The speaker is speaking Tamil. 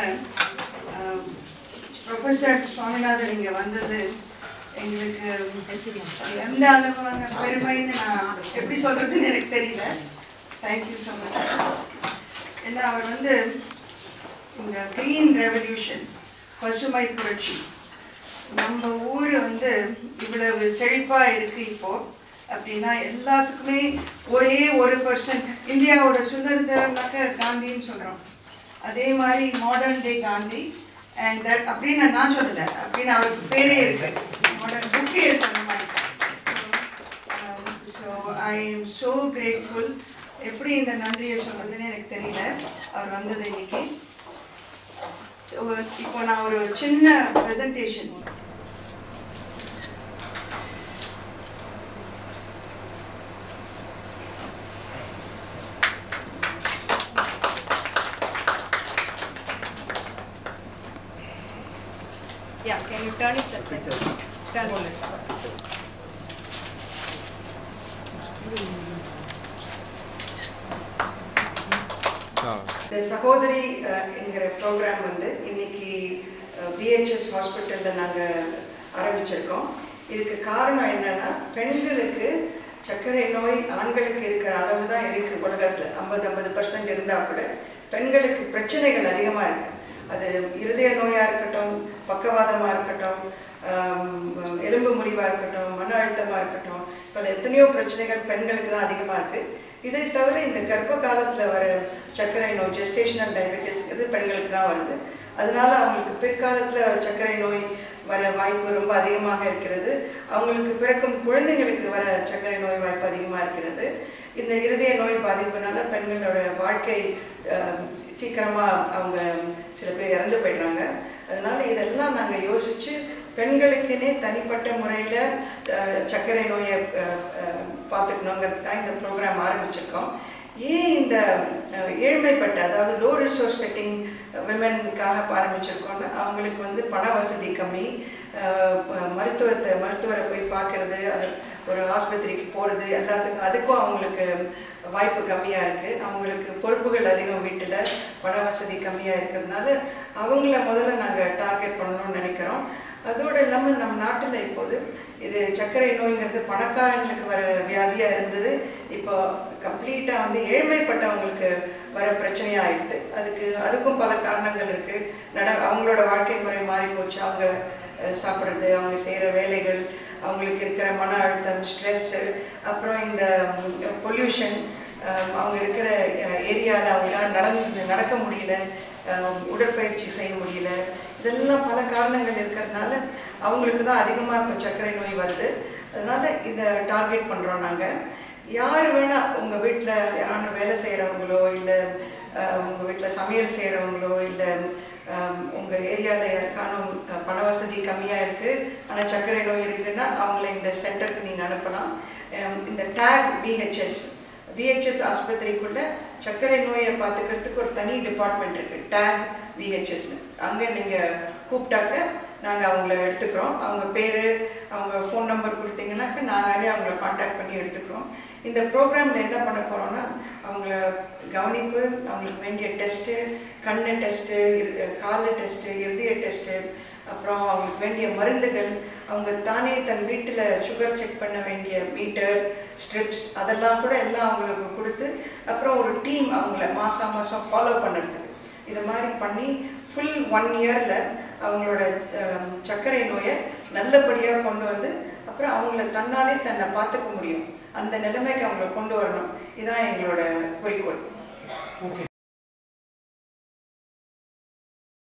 ப்ரொஃபஸர் சுவாமிநாதன் இங்கே வந்தது எங்களுக்கு எந்த அளவான பெருமைன்னு நான் எப்படி சொல்கிறதுன்னு எனக்கு தெரியல தேங்க்யூ ஸோ மச் ஏன்னா அவர் வந்து இந்த க்ரீன் ரெவல்யூஷன் பசுமை புரட்சி நம்ம ஊர் வந்து இவ்வளவு செழிப்பாக இருக்குது இப்போ அப்படின்னா எல்லாத்துக்குமே ஒரே ஒரு பர்சன்ட் இந்தியாவோட சுதந்திரம்னாக்க காந்தின்னு சொல்கிறோம் அதே மாதிரி modern day Gandhi and that அப்படின்னு நான் சொல்லலை அப்படின்னு அவருக்கு பேரே இருக்கு மாடர்ன் புக்கே இருக்கு அந்த மாதிரி so I am so grateful எப்படி இந்த நன்றியை சொல்கிறதுன்னு எனக்கு தெரியல அவர் வந்தது இன்னைக்கு So, இப்போ நான் ஒரு சின்ன presentation Yeah, can you turn it that side? Turn it. இந்த சகோதரி அஹ், என்கிற ப்ரோக்ராம் வந்து இன்னைக்கு பிஹெச்எஸ் ஹாஸ்பிட்டலில் நாங்கள் ஆரம்பிச்சிருக்கோம் இதுக்கு காரணம் என்னன்னா பெண்களுக்கு சர்க்கரை நோய் ஆண்களுக்கு இருக்கிற அளவு தான் இருக்குது உலகத்தில் ஐம்பது ஐம்பது பர்சன்ட் இருந்தால் கூட பெண்களுக்கு பிரச்சனைகள் அதிகமாக இருக்குது அது இருதய நோயாக இருக்கட்டும் பக்கவாதமாக இருக்கட்டும் ஆம், எலும்பு முறிவாக இருக்கட்டும் மன அழுத்தமாக இருக்கட்டும் பல எத்தனையோ பிரச்சனைகள் பெண்களுக்கு தான் அதிகமாக இருக்குது இதை தவிர இந்த கர்ப்ப காலத்தில் வர சர்க்கரை நோய் ஜெஸ்டேஷனல் டயபெட்டிஸ் இது பெண்களுக்கு தான் வருது அதனால அவங்களுக்கு பிற்காலத்தில் சர்க்கரை நோய் வர வாய்ப்பு ரொம்ப அதிகமாக இருக்கிறது அவங்களுக்கு பிறக்கும் குழந்தைங்களுக்கு வர சர்க்கரை நோய் வாய்ப்பு அதிகமாக இருக்கிறது இந்த இருதய நோய் பாதிப்புனால பெண்களோட வாழ்க்கை அஹ், சீக்கிரமா அவங்க சில பேர் இறந்து போயிடுறாங்க அதனால இதெல்லாம் நாங்கள் யோசிச்சு பெண்களுக்குன்னே தனிப்பட்ட முறையில் சர்க்கரை நோயை அஹ், அஹ், பார்த்துக்கணுங்கிறதுக்காக இந்த ப்ரோக்ராம் ஆரம்பிச்சிருக்கோம் ஏன் இந்த அஹ், ஏழ்மைப்பட்ட அதாவது லோ ரிசோர்ஸ் செட்டிங் விமென்காக ஆரம்பிச்சிருக்கோம்னா அவங்களுக்கு வந்து பண வசதி கம்மி அஹ், ப- மருத்துவத்தை மருத்துவரை போய் பார்க்கறது அது ஒரு ஆஸ்பத்திரிக்கு போகிறது எல்லாத்துக்கும் அதுக்கும் அவங்களுக்கு வாய்ப்பு கம்மியாக இருக்குது அவங்களுக்கு பொறுப்புகள் அதிகம் வீட்டில் பண வசதி கம்மியாக இருக்கிறதுனால அவங்கள முதல்ல நாங்கள் டார்கெட் பண்ணணும்னு நினைக்கிறோம் அதோடு இல்லாமல் நம்ம நாட்டில் இப்போது இது சர்க்கரை நோய்ங்கிறது பணக்காரங்களுக்கு வர வியாதியாக இருந்தது இப்போ கம்ப்ளீட்டாக வந்து ஏழ்மைப்பட்டவங்களுக்கு வர பிரச்சனையாக ஆயிடுது அதுக்கு அதுக்கும் பல காரணங்கள் இருக்குது நட அவங்களோட வாழ்க்கை முறை மாறி போச்சு அவங்க அஹ், சாப்பிட்றது அவங்க செய்கிற வேலைகள் அவங்களுக்கு இருக்கிற மன அழுத்தம் ஸ்ட்ரெஸ்ஸு அப்புறம் இந்த பொல்யூஷன் அவங்க இருக்கிற ஏரியாவில் அவங்களால நடந்து நடக்க முடியல அஹ், உடற்பயிற்சி செய்ய முடியல இதெல்லாம் பல காரணங்கள் இருக்கிறதுனால அவங்களுக்கு தான் அதிகமாக இப்போ சர்க்கரை நோய் வருது அதனால இதை டார்கெட் பண்ணுறோம் நாங்கள் யார் வேணால் உங்கள் வீட்டில் யாரான வேலை செய்கிறவங்களோ இல்லை உங்கள் வீட்டில் சமையல் செய்கிறவங்களோ இல்லை உங்கள் ஏரியாவில் யாருக்கானும் அஹ், பண வசதி கம்மியாக இருக்குது ஆனால் சர்க்கரை நோய் இருக்குன்னா அவங்கள இந்த சென்டருக்கு நீங்கள் அனுப்பலாம் அஹ், இந்த டேக் விஹெச்எஸ் விஹெச்எஸ் ஆஸ்பத்திரிக்குள்ள சர்க்கரை நோயை பார்த்துக்கிறதுக்கு ஒரு தனி டிபார்ட்மெண்ட் இருக்குது டேக் விஹெச்எஸ்னு அங்கே நீங்கள் கூப்பிட்டாக்க நாங்கள் அவங்கள எடுத்துக்கிறோம் அவங்க பேர் அவங்க ஃபோன் நம்பர் கொடுத்தீங்கன்னாக்க நாங்களே அவங்கள காண்டாக்ட் பண்ணி எடுத்துக்கிறோம் இந்த ப்ரோக்ராமில் என்ன பண்ண போகிறோம்னா அவங்கள கவனிப்பு அவங்களுக்கு வேண்டிய டெஸ்ட்டு கண்ணு டெஸ்ட்டு காலு டெஸ்ட்டு இருதய டெஸ்ட்டு அப்புறம் அவங்களுக்கு வேண்டிய மருந்துகள் அவங்க தானே தன் வீட்டில் சுகர் செக் பண்ண வேண்டிய மீட்டர் ஸ்ட்ரிப்ஸ் அதெல்லாம் கூட எல்லாம் அவங்களுக்கு கொடுத்து அப்புறம் ஒரு டீம் அவங்கள மாதம் மாதம் ஃபாலோ பண்ணுறதுக்கு இது மாதிரி பண்ணி ஃபுல் ஒன் இயரில் அவங்களோட அஹ், சர்க்கரை நோயை நல்லபடியாக கொண்டு வந்து அப்புறம் அவங்கள தன்னாலே தன்னை பார்த்துக்க முடியும் அந்த நிலைமைக்கு அவங்கள கொண்டு வரணும் இதுதான் எங்களோட குறிக்கோள்